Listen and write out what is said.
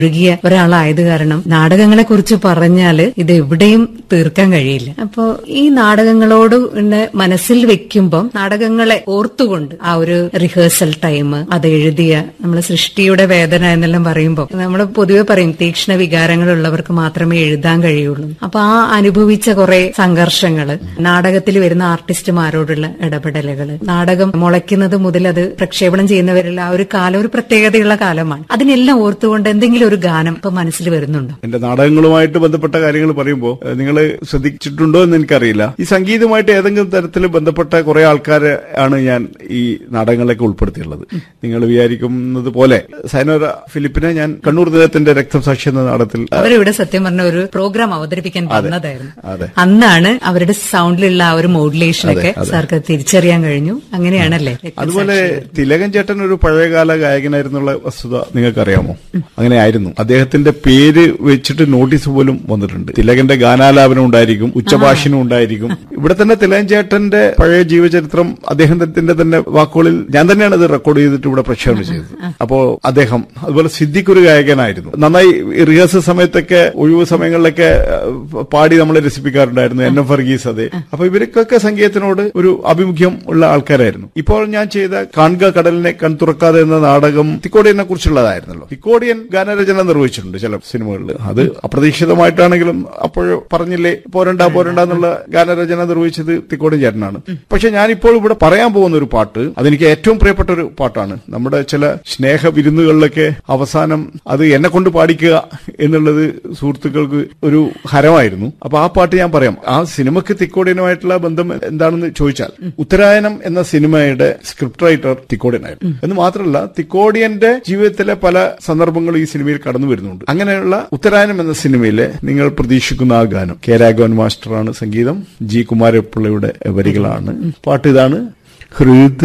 ഒഴുകിയ ഒരാളായത് കാരണം നാടകങ്ങളെ കുറിച്ച് പറഞ്ഞാല് ഇത് എവിടെയും തീർക്കാൻ കഴിയില്ല അപ്പോ ഈ നാടകങ്ങളോട് ഇന്ന് മനസ്സിൽ വെക്കുമ്പം നാടകങ്ങളെ ഓർത്തുകൊണ്ട് ആ ഒരു റിഹേഴ്സൽ ടൈം അത് എഴുതിയ നമ്മൾ സൃഷ്ടിയുടെ വേദന എന്നെല്ലാം പറയുമ്പോൾ നമ്മൾ പൊതുവെ പറയും തീക്ഷ്ണ വികാരങ്ങളുള്ളവർക്ക് മാത്രമേ എഴുതാൻ കഴിയുള്ളൂ അപ്പൊ ആ അനുഭവിച്ച കുറെ സംഘർഷങ്ങള് നാടകത്തിൽ വരുന്ന ആർട്ടിസ്റ്റുമാരോടുള്ള ഇടപെടലുകള് നാടകം മുളയ്ക്കുന്നത് മുതൽ അത് പ്രക്ഷേപണം ചെയ്യുന്നവരുള്ള ആ ഒരു കാലം ഒരു പ്രത്യേകതയുള്ള കാലമാണ് അതിനെല്ലാം ഓർത്തുകൊണ്ട് എന്തെങ്കിലും ഒരു ഗാനം ഇപ്പൊ മനസ്സിൽ വരുന്നുണ്ടോ എന്റെ നാടകങ്ങളുമായിട്ട് ബന്ധപ്പെട്ട കാര്യങ്ങൾ പറയുമ്പോൾ നിങ്ങൾ ശ്രദ്ധിച്ചിട്ടുണ്ടോ എന്ന് എനിക്കറിയില്ല ഈ സംഗീതമായിട്ട് ഏതെങ്കിലും തരത്തിൽ ബന്ധപ്പെട്ട കുറെ ആൾക്കാരെ ആണ് ഞാൻ ഈ നാടകങ്ങളിലേക്ക് ഉൾപ്പെടുത്തിയുള്ളത് നിങ്ങൾ വിചാരിക്കുന്നത് പോലെ സൈനോര ഫിലിപ്പിനെ ഞാൻ കണ്ണൂർ ദിനത്തിന്റെ രക്തസാക്ഷി എന്ന നാടകത്തിൽ അവരിവിടെ സത്യം പറഞ്ഞ ഒരു പ്രോഗ്രാം അവതരിപ്പിക്കാൻ വന്നതായിരുന്നു അതെ അന്നാണ് അവരുടെ സൗണ്ടിലുള്ള ആ ഒരു മോഡുലേഷനൊക്കെ സാർക്ക് തിരിച്ചറിയാൻ കഴിഞ്ഞു അങ്ങനെയാണല്ലേ അതുപോലെ തിലകൻ ചേട്ടൻ ഒരു പഴയകാല ഗായകനായിരുന്നുള്ള വസ്തുത നിങ്ങൾക്കറിയാമോ അങ്ങനെ ആയിരുന്നു അദ്ദേഹത്തിന്റെ പേര് വെച്ചിട്ട് നോട്ടീസ് പോലും വന്നിട്ടുണ്ട് തിലകന്റെ ഗാനാലാപനം ഉണ്ടായിരിക്കും ഉച്ചഭാഷണം ഉണ്ടായിരിക്കും ഇവിടെ തന്നെ തിലകൻ ചേട്ടന്റെ പഴയ ജീവചരിത്രം അദ്ദേഹത്തിന്റെ തന്നെ വാക്കുകളിൽ ഞാൻ തന്നെയാണ് ഇത് റെക്കോർഡ് ചെയ്തിട്ട് ഇവിടെ പ്രക്ഷേപണം ചെയ്തത് അപ്പോ അദ്ദേഹം അതുപോലെ സിദ്ദിഖ് ഒരു ഗായകനായിരുന്നു നന്നായി റിഹേഴ്സൽ സമയത്തൊക്കെ ഒഴിവ് സമയങ്ങളിലൊക്കെ ഏഹ്, പാടി നമ്മളെ രസിപ്പിക്കാറുണ്ടായിരുന്നു എൻ എം ഫർഗീസ് അതെ അപ്പൊ ഇവർക്കൊക്കെ സംഗീതത്തിനോട് ഒരു അഭിമുഖ്യം ഉള്ള ആൾക്കാരായിരുന്നു ഇപ്പോൾ ഞാൻ ചെയ്ത കാൺക കടലിനെ കൺതുറക്കാതെ എന്ന നാടകം തിക്കോടിയനെ കുറിച്ചുള്ളതായിരുന്നല്ലോ തിക്കോടിയൻ ഗാനരചന നിർവഹിച്ചിട്ടുണ്ട് ചില സിനിമകളിൽ അത് അപ്രതീക്ഷിതമായിട്ടാണെങ്കിലും അപ്പോഴോ പറഞ്ഞില്ലേ പോരണ്ട പോരണ്ട എന്നുള്ള ഗാനരചന നിർവഹിച്ചത് തിക്കോടിയൻ ചേട്ടനാണ് പക്ഷെ ഞാനിപ്പോൾ ഇവിടെ പറയാൻ പോകുന്ന ഒരു പാട്ട് അതെനിക്ക് ഏറ്റവും പ്രിയപ്പെട്ട ഒരു പാട്ടാണ് നമ്മുടെ ചില സ്നേഹ വിരുന്നുകളിലൊക്കെ അവസാനം അത് എന്നെ കൊണ്ട് പാടിക്കുക എന്നുള്ളത് സുഹൃത്തുക്കൾക്ക് ഒരു ഹരമായിരുന്നു അപ്പൊ ആ പാട്ട് ഞാൻ പറയാം ആ സിനിമക്ക് തിക്കോടിയനുമായിട്ടുള്ള ബന്ധം എന്താണെന്ന് ചോദിച്ചാൽ ഉത്തരായനം എന്ന സിനിമയുടെ സ്ക്രിപ്റ്റ് റൈറ്റർ തിക്കോടിയനായിരുന്നു എന്ന് മാത്രമല്ല തിക്കോടിയന്റെ ജീവിതത്തിലെ പല സന്ദർഭങ്ങളും ഈ സിനിമയിൽ കടന്നു വരുന്നുണ്ട് അങ്ങനെയുള്ള ഉത്തരായനം എന്ന സിനിമയിലെ നിങ്ങൾ പ്രതീക്ഷിക്കുന്ന ആ ഗാനം കെ രാഘവൻ മാസ്റ്ററാണ് സംഗീതം ജി കുമാരപിള്ളയുടെ വരികളാണ് പാട്ട് ഇതാണ് ഹൃദയ